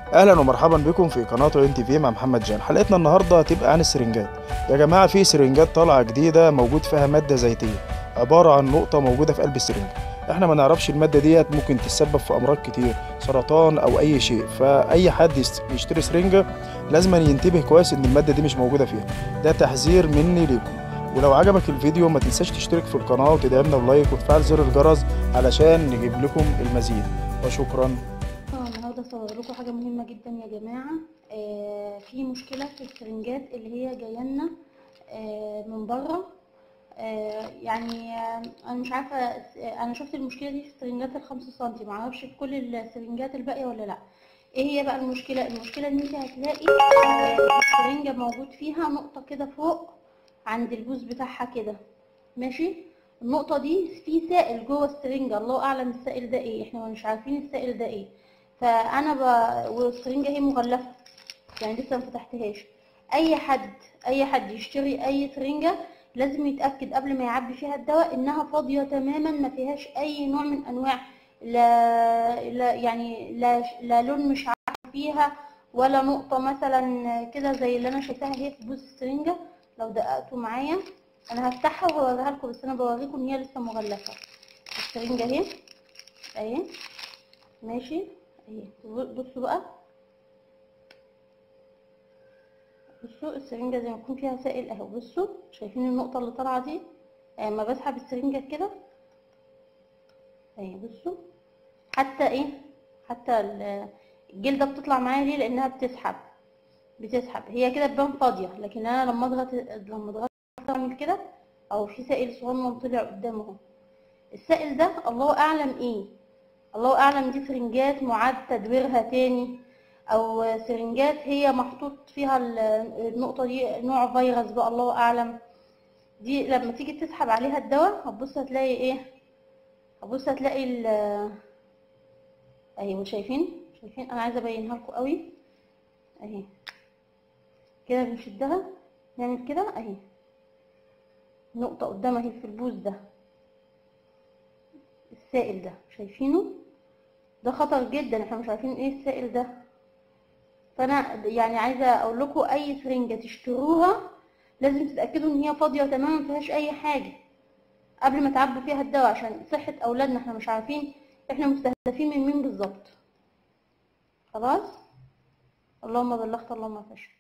اهلا ومرحبا بكم في قناه ان تي في مع محمد جان حلقتنا النهارده هتبقى عن السرنجات يا جماعه في سرنجات طالعه جديده موجود فيها ماده زيتيه عباره عن نقطه موجوده في قلب السرنجه احنا ما نعرفش الماده ديت ممكن تسبب في امراض كتير سرطان او اي شيء فاي حد يست- يشتري سرنجه لازم ينتبه كويس ان الماده دي مش موجوده فيها ده تحذير مني ليكم ولو عجبك الفيديو ما تنساش تشترك في القناه وتدعمنا بلايك وتفعل زر الجرس علشان نجيب لكم المزيد وشكرا اه النهارده اصور لكم حاجه مهمه جدا يا جماعه آه في مشكله في السرنجات اللي هي جايه لنا آه من بره آه يعني آه انا مش عارفه آه، انا شفت المشكله دي في السرنجات الخمسة سنتي معرفش في كل السرنجات الباقيه ولا لا ايه هي بقى المشكله المشكله ان انت هتلاقي آه السرنجه موجود فيها نقطه كده فوق عند البوز بتاعها كده ماشي النقطة دي في سائل جوه السرنجة الله أعلم السائل ده ايه احنا مش عارفين السائل ده ايه فأنا ب... والسرنجة هي مغلفة يعني لسه مفتحتهاش أي حد أي حد يشتري أي سرنجة لازم يتأكد قبل ما يعبي فيها الدواء إنها فاضية تماما ما فيهاش أي نوع من أنواع لا, لا يعني لا, لا لون مش عارف فيها ولا نقطة مثلا كده زي اللي أنا شايفاها هي في بوز السرنجة لو دققتوا معايا انا هفتحها وهوريها لكم بس انا بوريكم ان هي لسه مغلفه السرنجه اهي اهي ماشي اهي بصوا بقى بصوا السرنجه زي ما يكون فيها سائل اهو بصوا شايفين النقطه اللي طالعه دي لما بسحب السرنجه كده اهي بصوا حتى ايه حتى ال- الجلده بتطلع معايا ليه لانها بتسحب بتسحب هي كده تبان فاضيه لكن انا لما اضغط لما اضغط اعمل كده او في سائل صغنن طلع قدامه اهو السائل ده الله اعلم ايه الله اعلم دي سرنجات معاد تدويرها تاني او سرنجات هي محطوط فيها ال- النقطه دي نوع فيروس بقى الله اعلم دي لما تيجي تسحب عليها الدواء هتبص هتلاقي ايه هتبص هتلاقي ال اهي شايفين شايفين انا عايزه ابينها لكم قوي اهي كده بنشدها نعمل كده اهي نقطة قدامها اهي في البوز ده السائل ده شايفينه ده خطر جدا احنا مش عارفين ايه السائل ده فانا يعني عايزة اقول لكم اي سرنجة تشتروها لازم تتأكدوا ان هي فاضية تماما مفيهاش اي حاجة قبل ما تعبوا فيها الدواء عشان صحة اولادنا احنا مش عارفين احنا مستهدفين من مين بالظبط خلاص اللهم بلغت اللهم فشل